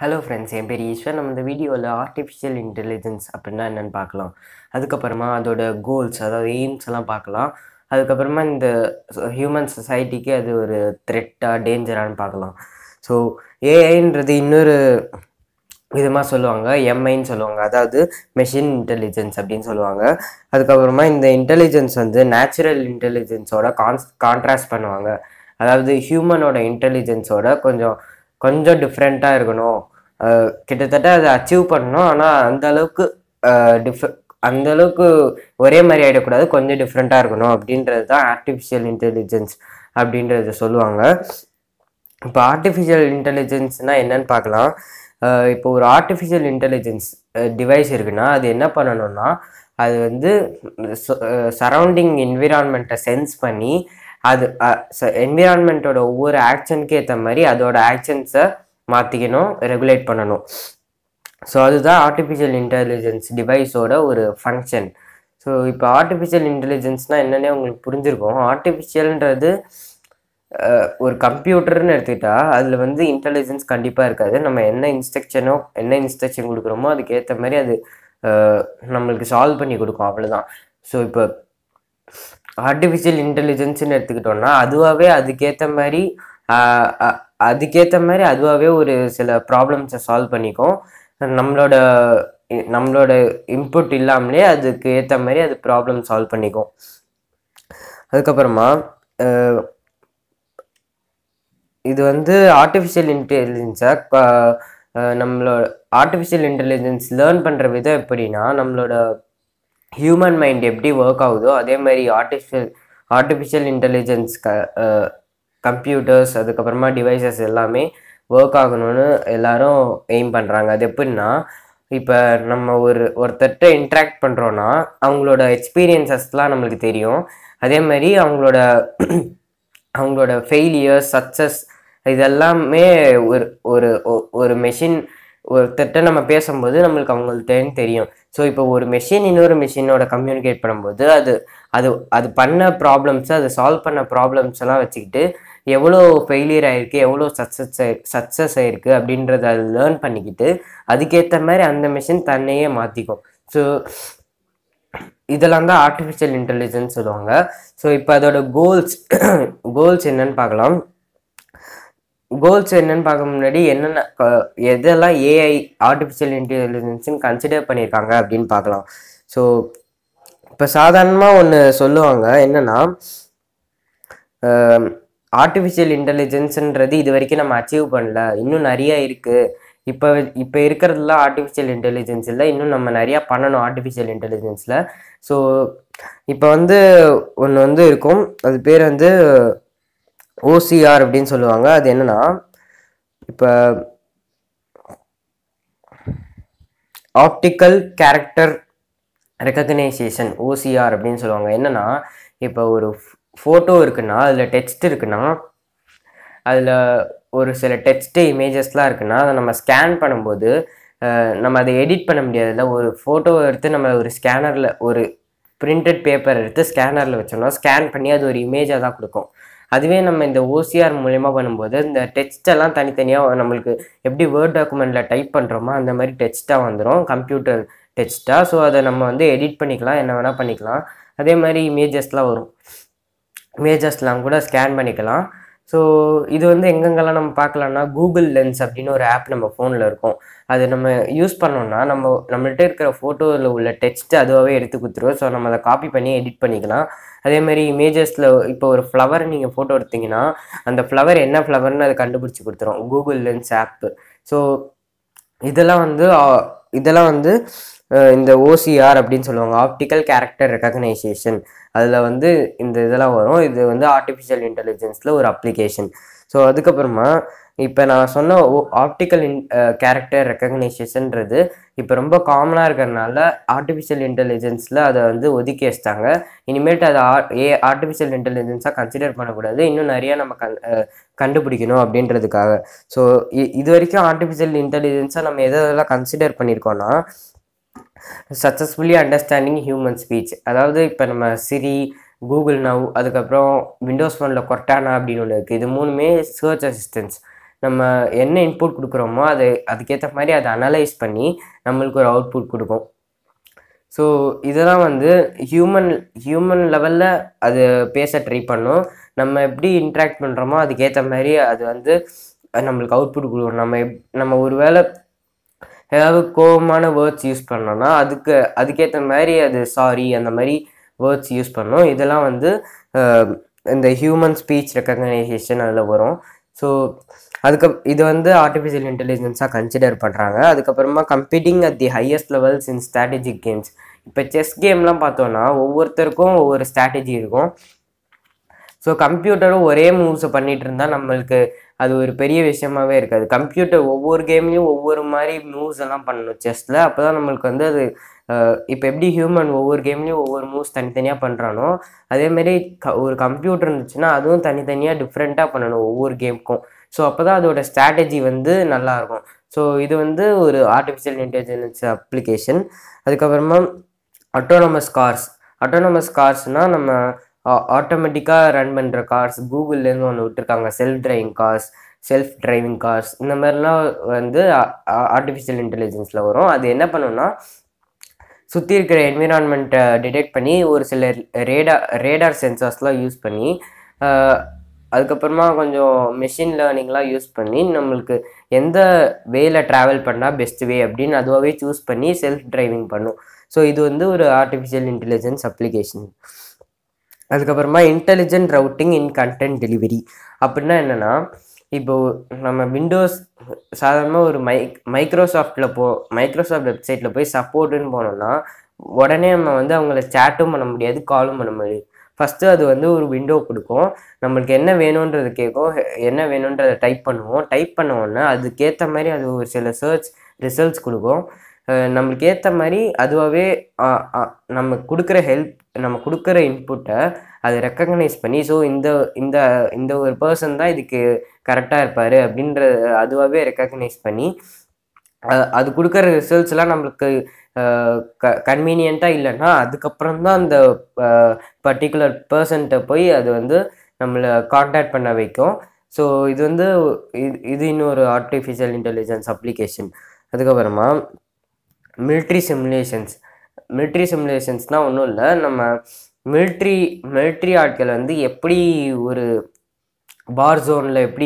hello friends என் பேர் ஈஸ்வர் நம்ம இந்த வீடியோவில் ஆர்டிஃபிஷியல் இன்டெலிஜென்ஸ் அப்படின்னா என்னென்னு பார்க்கலாம் அதுக்கப்புறமா அதோட கோல்ஸ் அதாவது எய்ம்ஸ் எல்லாம் பார்க்கலாம் அதுக்கப்புறமா இந்த ஹியூமன் சொசைட்டிக்கு அது ஒரு த்ரெட்டாக டேஞ்சரானு பார்க்கலாம் ஸோ ஏஐன்றது இன்னொரு விதமாக சொல்லுவாங்க எம்ஐன்னு சொல்லுவாங்க அதாவது மெஷின் இன்டெலிஜென்ஸ் அப்படின்னு சொல்லுவாங்க அதுக்கப்புறமா இந்த இன்டெலிஜென்ஸ் வந்து நேச்சுரல் இன்டெலிஜென்ஸோட கான்ஸ் கான்ட்ராஸ்ட் பண்ணுவாங்க அதாவது ஹியூமனோட இன்டெலிஜென்ஸோட கொஞ்சம் கொஞ்சம் டிஃப்ரெண்ட்டாக இருக்கணும் அஹ் கிட்டத்தட்ட அதை அச்சீவ் பண்ணணும் ஆனால் அந்த அளவுக்கு டிஃப்ர அந்த அளவுக்கு ஒரே மாதிரி ஆகிடக்கூடாது கொஞ்சம் டிஃப்ரெண்ட்டாக இருக்கணும் அப்படின்றது தான் ஆர்டிஃபிஷியல் இன்டெலிஜென்ஸ் அப்படின்றத சொல்லுவாங்க இப்போ ஆர்டிஃபிஷியல் இன்டெலிஜென்ஸ்னால் என்னன்னு பார்க்கலாம் அஹ் இப்போ ஒரு ஆர்டிஃபிஷியல் இன்டெலிஜென்ஸ் டிவைஸ் இருக்குன்னா அது என்ன பண்ணணும்னா அது வந்து சரௌண்டிங் என்விரான்மெண்ட்டை சென்ஸ் பண்ணி அது என்விரான்மெண்ட்டோட ஒவ்வொரு ஆக்ஷனுக்கு ஏற்ற மாதிரி அதோட ஆக்ஷன்ஸை மாற்றிக்கணும் ரெகுலேட் பண்ணணும் ஸோ அதுதான் ஆர்டிஃபிஷியல் இன்டெலிஜென்ஸ் டிவைஸோட ஒரு ஃபங்க்ஷன் ஸோ இப்போ ஆர்டிஃபிஷியல் இன்டெலிஜென்ஸ்னால் என்னென்னே உங்களுக்கு புரிஞ்சிருக்கும் ஆர்டிஃபிஷியல்ன்றது அஹ், ஒரு கம்ப்யூட்டர்னு எடுத்துக்கிட்டா அதில் வந்து இன்டெலிஜென்ஸ் கண்டிப்பாக இருக்காது நம்ம என்ன இன்ஸ்ட்ரக்ஷனோ என்ன இன்ஸ்ட்ரக்ஷன் கொடுக்குறோமோ அதுக்கேற்ற மாதிரி அது அஹ், நம்மளுக்கு சால்வ் பண்ணி கொடுக்கும் அவ்வளோதான் ஸோ இப்போ ஆர்டிஃபிஷியல் இன்டெலிஜென்ஸ்னு எடுத்துக்கிட்டோம்னா அதுவாகவே அதுக்கேற்ற மாதிரி ஆஹ் அ- அதுக்கேற்ற மாதிரி அதுவாகவே ஒரு சில ப்ராப்ளம்ஸை சால்வ் பண்ணிக்கும் நம்மளோட இ- நம்மளோட இன்புட் இல்லாமலே அதுக்கு ஏற்ற மாதிரி அது ப்ராப்ளம் சால்வ் பண்ணிக்கும் அதுக்கப்புறமா அஹ், இது வந்து ஆர்டிஃபிஷியல் இன்டெலிஜென்ஸை நம்மளோட ஆர்டிஃபிஷியல் இன்டெலிஜென்ஸ் லேர்ன் பண்ணுற விதம் எப்படின்னா நம்மளோட ஹியூமன் மைண்ட் எப்படி ஒர்க் ஆகுதோ அதே மாதிரி ஆர்டிஃபிஷியல் ஆர்டிஃபிஷியல் இன்டெலிஜென்ஸ் க கம்ப்யூட்டர்ஸ் அதுக்கப்புறமா டிவைசஸ் எல்லாமே ஒர்க் ஆகணும்னு எல்லாரும் எய்ம் பண்ணுறாங்க அது எப்படின்னா இப்போ நம்ம ஒரு ஒருத்தர்கிட்ட இன்ட்ராக்ட் பண்ணுறோன்னா அவங்களோட எக்ஸ்பீரியன்சஸ்லாம் நம்மளுக்கு தெரியும் அதே மாதிரி அவங்களோட அவங்களோட ஃபெயிலியர்ஸ் சக்ஸஸ் இதெல்லாமே ஒரு ஒரு ஒ- ஒரு மெஷின் ஒருத்தர்கிட்ட நம்ம பேசும்போது நம்மளுக்கு அவங்கள்ட்டேன்னு தெரியும் ஸோ இப்போ ஒரு மெஷின் இன்னொரு மெஷினோட கம்யூனிகேட் பண்ணும்போது அது அது அது பண்ண ப்ராப்ளம்ஸ் அது சால்வ் பண்ண ப்ராப்ளம்ஸ் எல்லாம் வச்சுக்கிட்டு எவ்வளோ ஃபெயிலியர் ஆயிருக்கு எவ்வளோ சக்ஸஸ் சக்ஸஸ் ஆயிருக்கு அப்படின்றத அது லேர்ன் பண்ணிக்கிட்டு அதுக்கேற்ற மாதிரி அந்த மெஷின் தன்னையே மாற்றிக்கும் ஸோ இதெல்லாம் தான் ஆர்டிஃபிஷியல் இன்டெலிஜென்ஸ் சொல்லுவாங்க ஸோ இப்போ அதோட கோல்ஸ் கோல்ஸ் என்னன்னு பார்க்கலாம் கோல்ஸ் என்னன்னு பார்க்க முன்னாடி என்னென்ன க- எதெல்லாம் ஏஐ ஆர்டிஃபிஷியல் இன்டெலிஜென்ஸ்னு கன்சிடர் பண்ணியிருக்காங்க அப்படின்னு பார்க்கலாம் ஸோ இப்போ சாதாரணமாக ஒன்று சொல்லுவாங்க என்னன்னா ஆர்டிஃபிஷியல் இன்டெலிஜென்ஸ்ன்றது இது வரைக்கும் நம்ம அச்சீவ் பண்ணல இன்னும் நிறைய இருக்குது இப்போ இப்போ இருக்கிறதுலாம் ஆர்டிஃபிஷியல் இன்டெலிஜென்ஸ் இல்லை இன்னும் நம்ம நிறையா பண்ணணும் ஆர்டிஃபிஷியல் இன்டெலிஜென்ஸில் ஸோ இப்போ வந்து ஒன்று வந்து இருக்கும் அது பேர் வந்து ஓசிஆர் அப்படின்னு சொல்லுவாங்க அது என்னன்னா இப்போ ஆப்டிக்கல் கேரக்டர் ரெக்கக்னைசேஷன் ஓசிஆர் அப்படின்னு சொல்லுவாங்க என்னன்னா இப்போ ஒரு ஃபோட்டோ இருக்குன்னா அதில் டெக்ஸ்ட் இருக்குன்னா அதில் ஒரு சில டெக்ஸ்ட்டு இமேஜஸ்லாம் இருக்குன்னா அதை நம்ம ஸ்கேன் பண்ணும்போது அஹ், நம்ம அதை எடிட் பண்ண முடியாதுல்ல ஒரு ஃபோட்டோ எடுத்து நம்ம ஒரு ஸ்கேனரில் ஒரு பிரிண்டட் பேப்பர் எடுத்து ஸ்கேனரில் வச்சோம்னா ஸ்கேன் பண்ணி அது ஒரு இமேஜாக தான் கொடுக்கும் அதுவே நம்ம இந்த ஓசிஆர் மூலயமா பண்ணும்போது இந்த டெக்ஸ்ட் எல்லாம் தனித்தனியாக நம்மளுக்கு எப்படி வேர்ட் டாக்குமெண்ட்டில் டைப் பண்ணுறோமோ அந்த மாதிரி டெக்ஸ்ட்டாக வந்துடும் கம்ப்யூட்டர் டெக்ஸ்ட்டாக ஸோ அதை நம்ம வந்து எடிட் பண்ணிக்கலாம் என்ன வேணால் பண்ணிக்கலாம் அதே மாதிரி இமேஜஸ்லாம் வரும் இமேஜஸ்லாம் கூட ஸ்கேன் பண்ணிக்கலாம் ஸோ இது வந்து எங்கெங்கெல்லாம் நம்ம பார்க்கலாம்னா கூகுள் லென்ஸ் அப்படின்னு ஒரு ஆப் நம்ம ஃபோனில் இருக்கும் அது நம்ம யூஸ் பண்ணோம்னா நம்ம நம்மள்ட்ட இருக்கிற ஃபோட்டோவில் உள்ள டெக்ஸ்ட் அதுவாகவே எடுத்து கொடுத்துருவோம் ஸோ நம்ம அதை காப்பி பண்ணி எடிட் பண்ணிக்கலாம் அதே மாதிரி இமேஜஸில் இப்போ ஒரு ஃப்ளவர் நீங்கள் ஃபோட்டோ எடுத்தீங்கன்னா அந்த ஃப்ளவர் என்ன ஃப்ளவர்னு அதை கண்டுபிடிச்சி கொடுத்துரும் கூகுள் லென்ஸ் ஆப்பு ஸோ இதெல்லாம் வந்து ஆ, இதெல்லாம் வந்து அஹ், இந்த ஓசிஆர் அப்படின்னு சொல்லுவாங்க ஆப்டிக்கல் கேரக்டர் ரெக்கக்னைசேஷன் அதில் வந்து இந்த இதெல்லாம் வரும் இது வந்து ஆர்டிஃபிஷியல் இன்டெலிஜென்ஸில் ஒரு அப்ளிகேஷன் ஸோ அதுக்கப்புறமா இப்போ நான் சொன்ன ஆப்டிக்கல் இன் கேரக்டர் ரெக்கக்னைசேஷன்றது இப்போ ரொம்ப காமனாக இருக்கிறதுனால ஆர்டிஃபிஷியல் இன்டெலிஜென்ஸில் அதை வந்து ஒதுக்கி வச்சிட்டாங்க இனிமேட்டு அதை ஆர் ஏ ஆர்டிஃபிஷியல் இன்டெலிஜென்ஸாக கன்சிடர் பண்ணக்கூடாது இன்னும் நிறைய நம்ம கண் அஹ், கண்டுபிடிக்கணும் அப்படின்றதுக்காக ஸோ இது வரைக்கும் ஆர்டிஃபிஷியல் இன்டெலிஜென்ஸாக நம்ம எதெல்லாம் கன்சிடர் பண்ணியிருக்கோம்னா சக்ஸஸ்ஃபுல்லி அண்டர்ஸ்டாண்டிங் ஹியூமன் ஸ்பீச் அதாவது இப்போ நம்ம சிரி கூகுள் நவ் அதுக்கப்புறம் விண்டோஸ் ஃபோனில் கொர்டானா அப்படின்னு ஒன்று இருக்குது இது மூணுமே சர்ச் அசிஸ்டன்ஸ் நம்ம என்ன இன்புட் கொடுக்குறோமோ அது அதுக்கேற்ற மாதிரி அதை அனலைஸ் பண்ணி நம்மளுக்கு ஒரு அவுட்புட் கொடுக்கும் ஸோ இதெல்லாம் வந்து ஹியூமன் ஹியூமன் லெவலில் அது பேச ட்ரை பண்ணும் நம்ம எப்படி இன்ட்ராக்ட் பண்ணுறோமோ அதுக்கேற்ற மாதிரி அது வந்து நம்மளுக்கு அவுட்புட் கொடுக்கும் நம்ம எப் நம்ம ஒரு வேளை ஏதாவது கோபமான வேர்ட்ஸ் யூஸ் பண்ணோம்னா அதுக்கு அதுக்கேற்ற மாதிரி அது சாரி அந்த மாதிரி வேர்ட்ஸ் யூஸ் பண்ணோம் இதெல்லாம் வந்து அஹ், இந்த ஹியூமன் ஸ்பீச் ரெக்கக்னைசேஷன் அதில் வரும் ஸோ அதுக்கு இது வந்து ஆர்டிஃபிஷியல் இன்டெலிஜென்ஸாக கன்சிடர் பண்ணுறாங்க அதுக்கப்புறமா competing at the highest levels in strategic games இப்போ செஸ் கேம்லாம் பார்த்தோன்னா ஒவ்வொருத்தருக்கும் ஒவ்வொரு ஸ்ட்ராட்டஜி இருக்கும் ஸோ கம்ப்யூட்டரும் ஒரே மூவ்ஸை பண்ணிட்டு இருந்தால் நம்மளுக்கு அது ஒரு பெரிய விஷயமாவே இருக்காது கம்ப்யூட்டர் ஒவ்வொரு கேம்லேயும் ஒவ்வொரு மாதிரி மூவ்ஸ் எல்லாம் பண்ணணும் செஸ்ஸில் அப்போ தான் நம்மளுக்கு வந்து அது இப்போ எப்படி ஹியூமன் ஒவ்வொரு கேம்லேயும் ஒவ்வொரு மூவ்ஸ் தனித்தனியாக பண்ணுறானோ அதேமாரி க ஒரு கம்ப்யூட்டர் இருந்துச்சுன்னா அதுவும் தனித்தனியாக டிஃப்ரெண்ட்டாக பண்ணணும் ஒவ்வொரு கேமுக்கும் ஸோ அப்போ தான் அதோட ஸ்ட்ராட்டஜி வந்து நல்லா இருக்கும் ஸோ இது வந்து ஒரு ஆர்டிஃபிஷியல் இன்டெலிஜென்ஸ் அப்ளிகேஷன் அதுக்கப்புறமா அட்டோனமஸ் கார்ஸ் அட்டோனமஸ் கார்ஸ்னால் நம்ம ஆட்டோமேட்டிக்காக ரன் பண்ணுற கார்ஸ் கூகுள்லேருந்து ஒன்று விட்டுருக்காங்க self driving cars self driving cars இந்த மாதிரிலாம் வந்து ஆர்டிஃபிஷியல் இன்டெலிஜென்ஸில் வரும் அது என்ன பண்ணுன்னா சுற்றி இருக்கிற என்விரான்மெண்ட்டை டிடெக்ட் பண்ணி ஒரு சில ரேடா ரேடார் சென்சார்ஸ்லாம் யூஸ் பண்ணி ஆஹ், அதுக்கப்புறமா கொஞ்சம் மெஷின் லேர்னிங்லாம் யூஸ் பண்ணி நம்மளுக்கு எந்த வேல ட்ராவல் பண்ணால் பெஸ்ட் வே அப்படின்னு அதுவாகவே சூஸ் பண்ணி செல்ஃப் டிரைவிங் பண்ணும் ஸோ இது வந்து ஒரு ஆர்டிஃபிஷியல் இன்டெலிஜென்ஸ் அப்ளிகேஷன் அதுக்கப்புறமா intelligent routing in content delivery அப்படின்னா என்னென்னா இப்போ நம்ம விண்டோஸ் சாதாரணமாக ஒரு மைக் மைக்ரோசாஃப்டில் போ மைக்ரோசாஃப்ட் வெப்சைட்டில் போய் சப்போர்ட்டுன்னு போனோம்னா உடனே நம்ம வந்து அவங்கள சேட்டும் பண்ண முடியாது காலும் பண்ண முடியாது ஃபஸ்ட்டு அது வந்து ஒரு விண்டோ கொடுக்கும் நம்மளுக்கு என்ன வேணுன்றது கேட்கும் என்ன வேணுன்றதை டைப் பண்ணுவோம் டைப் பண்ண உடனே அதுக்கேற்ற மாதிரி அது ஒரு சில சர்ச் ரிசல்ட்ஸ் கொடுக்கும் அஹ் நம்மளுக்கு ஏற்ற மாதிரி அதுவாகவே நம்ம கொடுக்குற ஹெல்ப் நம்ம கொடுக்குற இன்புட்டை அது ரெக்கக்னைஸ் பண்ணி ஸோ இந்த இந்த இந்த ஒரு பர்சன் தான் இதுக்கு கரெக்டாக இருப்பார் அப்படின்ற அதுவாகவே ரெக்கக்னைஸ் பண்ணி அஹ் அது கொடுக்குற ரிசல்ட்ஸ்லாம் நம்மளுக்கு க கன்வீனியண்ட்டாக இல்லைன்னா அதுக்கப்புறம் தான் அந்த பர்டிகுலர் பர்சன்ட்ட போய் அது வந்து நம்மளை காண்டாக்ட் பண்ண வைக்கும் ஸோ இது வந்து இது இது இன்னொரு ஆர்டிஃபிஷியல் இன்டெலிஜென்ஸ் அப்ளிகேஷன் அதுக்கப்புறமா மிலிட்ரி சிமுலேஷன்ஸ் மிலிட்ரி சிமுலேஷன்ஸ்னால் ஒன்றும் இல்லை நம்ம மிலிட்ரி மிலிட்ரி ஆட்கள் வந்து எப்படி ஒரு பார் ஜோனில் எப்படி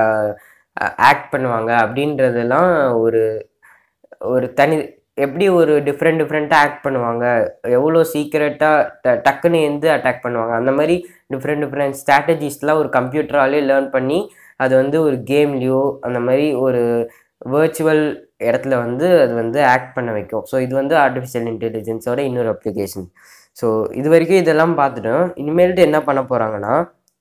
ஆக்ட் பண்ணுவாங்க அப்படின்றதெல்லாம் ஒரு ஒரு தனி எப்படி ஒரு டிஃப்ரெண்ட் டிஃப்ரெண்ட்டாக ஆக்ட் பண்ணுவாங்க எவ்வளோ சீக்கிரட்டாக ட டக்குன்னு எந்து அட்டாக் பண்ணுவாங்க அந்த மாதிரி டிஃப்ரெண்ட் டிஃப்ரெண்ட் ஸ்ட்ராட்டஜிஸ்லாம் ஒரு கம்ப்யூட்டராலே லேர்ன் பண்ணி அது வந்து ஒரு கேம்லேயோ அந்த மாதிரி ஒரு வேர்ச்சுவல் இடத்துல வந்து அது வந்து ஆக்ட் பண்ண வைக்கும் ஸோ இது வந்து ஆர்டிஃபிஷியல் இன்டெலிஜென்ஸோட இன்னொரு அப்ளிகேஷன் ஸோ இது வரைக்கும் இதெல்லாம் பார்த்துட்டோம் இனிமேல்ட்டு என்ன பண்ண போகிறாங்கன்னா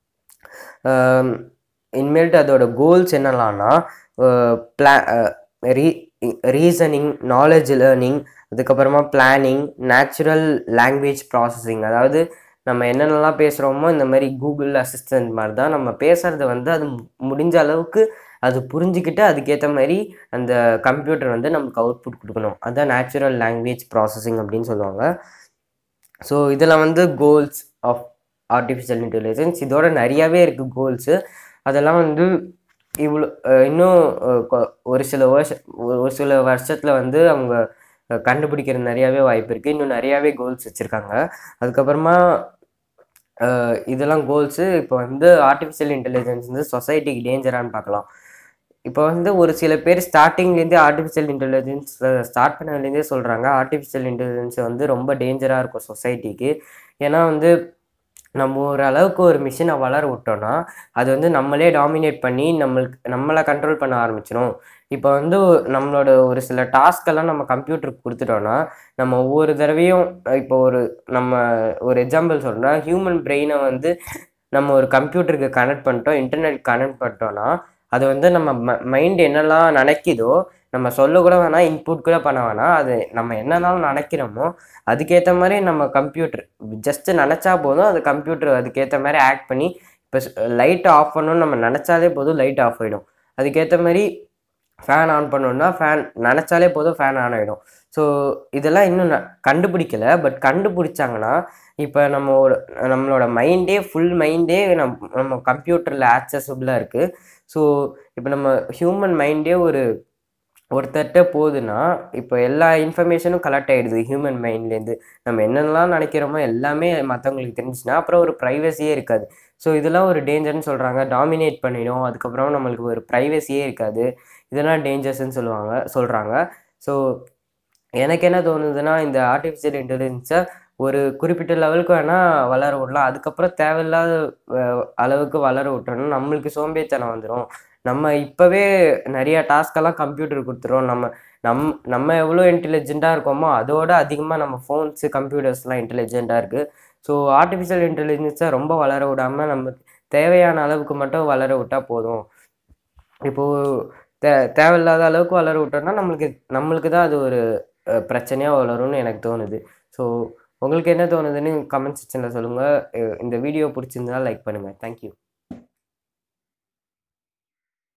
இனிமேல்ட்டு அதோட கோல்ஸ் என்னலாம்னா பிளா ரீ ரீசனிங் நாலேஜ் லேர்னிங் அதுக்கப்புறமா பிளானிங் நேச்சுரல் லாங்குவேஜ் ப்ராசஸிங் அதாவது நம்ம என்னென்னலாம் பேசுகிறோமோ இந்த மாதிரி கூகுள் அசிஸ்டன்ட் மாதிரி தான் நம்ம பேசுகிறத வந்து அது மு- முடிஞ்ச அளவுக்கு அது புரிஞ்சுக்கிட்டு அதுக்கேற்ற மாதிரி அந்த கம்ப்யூட்டர் வந்து நமக்கு அவுட்புட் கொடுக்கணும் அதான் நேச்சுரல் லாங்குவேஜ் ப்ராசஸிங் அப்படின்னு சொல்லுவாங்க ஸோ இதில் வந்து கோல்ஸ் ஆஃப் ஆர்டிஃபிஷியல் இன்டெலிஜென்ஸ் இதோட நிறையாவே இருக்குது கோல்ஸு அதெல்லாம் வந்து இவ்வளோ அஹ் இன்னும் அஹ் கொ- ஒரு சில வருஷ ஒரு சில வருஷத்தில் வந்து அவங்க அஹ் கண்டுபிடிக்கிற நிறையாவே வாய்ப்பு இருக்குது இன்னும் நிறையாவே கோல்ஸ் வச்சுருக்காங்க அதுக்கப்புறமா அஹ் இதெல்லாம் கோல்ஸு இப்போ வந்து ஆர்டிஃபிஷியல் இன்டெலிஜென்ஸ் வந்து சொசைட்டிக்கு டேஞ்சரான்னு பார்க்கலாம் இப்போ வந்து ஒரு சில பேர் ஸ்டார்டிங்லேருந்தே ஆர்டிஃபிஷியல் இன்டெலிஜென்ஸ் ஸ்டார்ட் பண்ணதுலேருந்தே சொல்கிறாங்க ஆர்டிஃபிஷியல் இன்டெலிஜென்ஸ் வந்து ரொம்ப டேஞ்சராக இருக்கும் சொசைட்டிக்கு ஏன்னா வந்து நம்ம ஒரு அளவுக்கு ஒரு மிஷினை வளர விட்டோம்னா அது வந்து நம்மளே டாமினேட் பண்ணி நம்மளுக்கு நம்மளை கண்ட்ரோல் பண்ண ஆரம்பிச்சிடும் இப்போ வந்து நம்மளோட ஒரு சில டாஸ்க்கெல்லாம் நம்ம கம்ப்யூட்டருக்கு கொடுத்துட்டோம்னா நம்ம ஒவ்வொரு தடவையும் இப்போ ஒரு நம்ம ஒரு எக்ஸாம்பிள் சொல்கிறேன்னா ஹியூமன் பிரெயினை வந்து நம்ம ஒரு கம்ப்யூட்டருக்கு கனெக்ட் பண்ணிட்டோம் இன்டர்நெட் கனெக்ட் பண்ணிட்டோம்னா அது வந்து நம்ம மைண்ட் என்னெல்லாம் நினைக்குதோ நம்ம சொல்ல கூட வேணாம் இன்புட் கூட பண்ண வேணாம் அது நம்ம என்னென்னாலும் நினைக்கிறோமோ அதுக்கேற்ற மாதிரி நம்ம கம்ப்யூட்டர் ஜஸ்ட் நினச்சா போதும் அது கம்ப்யூட்டர் அதுக்கேற்ற மாதிரி ஆக்ட் பண்ணி இப்போ லைட் ஆஃப் பண்ணணும்னு நம்ம நினச்சாலே போதும் லைட் ஆஃப் ஆகிடும் அதுக்கேற்ற மாதிரி ஃபேன் ஆன் பண்ணோன்னா ஃபேன் நினச்சாலே போதும் ஃபேன் ஆன் ஆகிடும் ஸோ இதெல்லாம் இன்னும் ந- கண்டுபிடிக்கல பட் கண்டுபிடிச்சாங்கன்னா இப்போ நம்ம ஒரு நம்மளோட மைண்டே ஃபுல் மைண்டே நம் நம்ம கம்ப்யூட்டரில் ஆக்சசபிளாக இருக்குது ஸோ இப்போ நம்ம ஹியூமன் மைண்டே ஒரு ஒருத்தர்கிட்ட போகுதுன்னா இப்போ எல்லா இன்ஃபர்மேஷனும் கலெக்ட் ஆகிடுது ஹியூமன் மைண்ட்லேருந்து நம்ம என்னென்னலாம் நினைக்கிறோமோ எல்லாமே மற்றவங்களுக்கு தெரிஞ்சுச்சுன்னா அப்புறம் ஒரு ப்ரைவசியே இருக்காது ஸோ இதெல்லாம் ஒரு டேஞ்சர்னு சொல்கிறாங்க டாமினேட் பண்ணிடும் அதுக்கப்புறம் நம்மளுக்கு ஒரு ப்ரைவசியே இருக்காது இதெல்லாம் டேஞ்சர்ஸ்ன்னு சொல்லுவாங்க சொல்கிறாங்க ஸோ எனக்கு என்ன தோணுதுன்னா இந்த ஆர்டிஃபிஷியல் இன்டெலிஜென்ஸை ஒரு குறிப்பிட்ட லெவலுக்கு வேணால் வளர விடலாம் அதுக்கப்புறம் தேவையில்லாத அஹ், அளவுக்கு வளர விட்டோம்னா நம்மளுக்கு சோம்பேறித்தனம் வந்துடும் நம்ம இப்போவே நிறைய டாஸ்கெல்லாம் கம்ப்யூட்டர் கொடுத்துரும் நம்ம நம் நம்ம எவ்வளோ இன்டெலிஜென்ட்டாக இருக்கோமோ அதோட அதிகமாக நம்ம ஃபோன்ஸு கம்ப்யூட்டர்ஸ்லாம் இன்டெலிஜென்ட்டாக இருக்குது ஸோ ஆர்டிஃபிஷியல் இன்டெலிஜென்ஸை ரொம்ப வளர விடாமல் நம்ம தேவையான அளவுக்கு மட்டும் வளர விட்டால் போதும் இப்போது தே தேவையில்லாத அளவுக்கு வளர விட்டோம்னா நம்மளுக்கு நம்மளுக்கு தான் அது ஒரு அஹ், பிரச்சனையா வளரும்னு எனக்கு தோணுது ஸோ உங்களுக்கு என்ன தோணுதுன்னு கமெண்ட் செக்ஷனில் சொல்லுங்கள் இந்த வீடியோ பிடிச்சிருந்தா லைக் பண்ணுங்கள் தேங்க்யூ